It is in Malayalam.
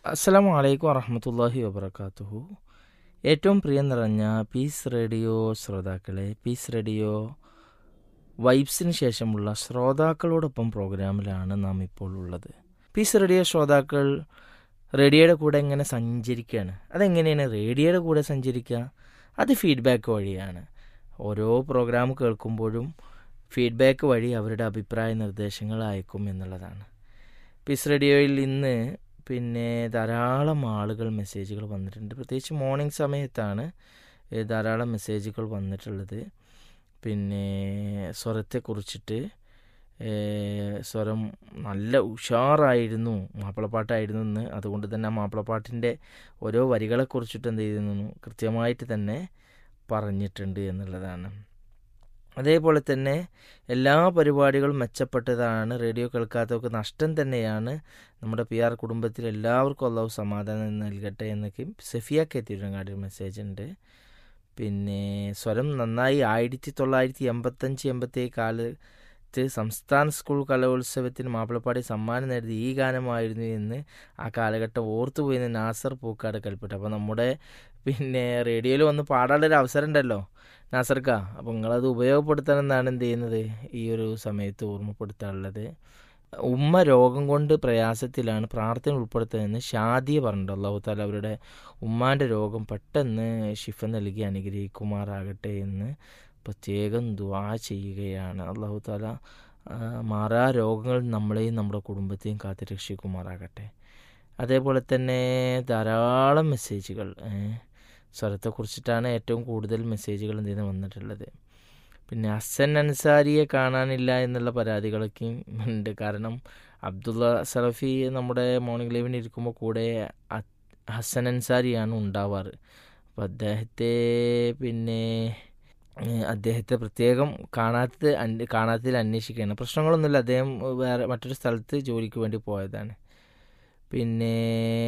അസ്സലാമു അലൈക്കും വറഹമത്തല്ലാഹി വബർക്കാത്തുഹു ഏറ്റവും പ്രിയം നിറഞ്ഞ പീസ് റേഡിയോ ശ്രോതാക്കളെ പീസ് റേഡിയോ വൈബ്സിന് ശേഷമുള്ള ശ്രോതാക്കളോടൊപ്പം പ്രോഗ്രാമിലാണ് നാം ഇപ്പോൾ ഉള്ളത് പീസ് റേഡിയോ ശ്രോതാക്കൾ റേഡിയോയുടെ കൂടെ എങ്ങനെ സഞ്ചരിക്കുകയാണ് അതെങ്ങനെയാണ് റേഡിയോയുടെ കൂടെ സഞ്ചരിക്കുക അത് ഫീഡ്ബാക്ക് വഴിയാണ് ഓരോ പ്രോഗ്രാം കേൾക്കുമ്പോഴും ഫീഡ്ബാക്ക് വഴി അവരുടെ അഭിപ്രായ നിർദ്ദേശങ്ങൾ അയക്കും എന്നുള്ളതാണ് പീസ് റേഡിയോയിൽ ഇന്ന് പിന്നെ ധാരാളം ആളുകൾ മെസ്സേജുകൾ വന്നിട്ടുണ്ട് പ്രത്യേകിച്ച് മോർണിംഗ് സമയത്താണ് ഏ, ധാരാളം മെസ്സേജുകൾ വന്നിട്ടുള്ളത് പിന്നെ സ്വരത്തെക്കുറിച്ചിട്ട് ഏ, സ്വരം നല്ല ഉഷാറായിരുന്നു മാപ്പിളപ്പാട്ടായിരുന്നു എന്ന് അതുകൊണ്ട് തന്നെ ആ മാപ്പിളപ്പാട്ടിൻ്റെ ഓരോ വരികളെക്കുറിച്ചിട്ട് എന്ത് ചെയ്യുന്നു കൃത്യമായിട്ട് തന്നെ പറഞ്ഞിട്ടുണ്ട് എന്നുള്ളതാണ് അതേപോലെ തന്നെ എല്ലാ പരിപാടികളും മെച്ചപ്പെട്ടതാണ് റേഡിയോ കേൾക്കാത്തവർക്ക് നഷ്ടം തന്നെയാണ് നമ്മുടെ പി ആർ കുടുംബത്തിൽ എല്ലാവർക്കും അള്ളാഹു സമാധാനം നൽകട്ടെ എന്നൊക്കെ സെഫിയ കെ തിരുവങ്ങാടി ഒരു മെസ്സേജ് ഉണ്ട് പിന്നെ സ്വരം നന്നായി ആയിരത്തി തൊള്ളായിരത്തി എൺപത്തഞ്ച് എൺപത്തി കാലത്ത് സംസ്ഥാന സ്കൂൾ കലോത്സവത്തിന് മാപ്പിളപ്പാടി സമ്മാനം നേടിയത് ഈ ഗാനമായിരുന്നു എന്ന് ആ കാലഘട്ടം ഓർത്തുപോയി നാസർ പൂക്കാട് കൽപ്പിട്ടു അപ്പോൾ നമ്മുടെ പിന്നെ റേഡിയോയിൽ വന്ന് പാടാനുള്ളൊരു അവസരം ഉണ്ടല്ലോ നാസർക്ക അപ്പോൾ നിങ്ങളത് ഉപയോഗപ്പെടുത്തണമെന്നാണ് എന്ത് ചെയ്യുന്നത് ഈ ഒരു സമയത്ത് ഓർമ്മപ്പെടുത്താനുള്ളത് ഉമ്മ രോഗം കൊണ്ട് പ്രയാസത്തിലാണ് പ്രാർത്ഥന ഉൾപ്പെടുത്തുന്നതെന്ന് ഷാദിയ പറഞ്ഞിട്ടുണ്ട് അള്ളാഹു താല അവരുടെ ഉമ്മാൻ്റെ രോഗം പെട്ടെന്ന് ഷിഫ നൽകി അനുഗ്രഹിക്കുമാറാകട്ടെ എന്ന് പ്രത്യേകം ദുവാ ചെയ്യുകയാണ് അള്ളാഹു താല ആ, മാറാ രോഗങ്ങൾ നമ്മളെയും നമ്മുടെ കുടുംബത്തെയും കാത്തു രക്ഷിക്കുമാറാകട്ടെ അതേപോലെ തന്നെ ധാരാളം മെസ്സേജുകൾ ഏ, സ്വരത്തെക്കുറിച്ചിട്ടാണ് ഏറ്റവും കൂടുതൽ മെസ്സേജുകൾ എന്ത് ചെയ്യുന്നത് വന്നിട്ടുള്ളത് പിന്നെ ഹസൻ അൻസാരിയെ കാണാനില്ല എന്നുള്ള പരാതികളൊക്കെ ഉണ്ട് കാരണം അബ്ദുള്ള സറഫി നമ്മുടെ മോർണിംഗ് ലൈവിന് ഇരിക്കുമ്പോൾ കൂടെ അ- ഹസൻ അൻസാരിയാണ് ഉണ്ടാവാറ് അപ്പോൾ അദ്ദേഹത്തെ പിന്നെ ഏഹ്, അദ്ദേഹത്തെ പ്രത്യേകം കാണാത്ത അന്വ- കാണാത്തതിൽ അന്വേഷിക്കുകയാണ് പ്രശ്നങ്ങളൊന്നുമില്ല അദ്ദേഹം വേറെ മറ്റൊരു സ്ഥലത്ത് ജോലിക്ക് വേണ്ടി പോയതാണ് പിന്നെ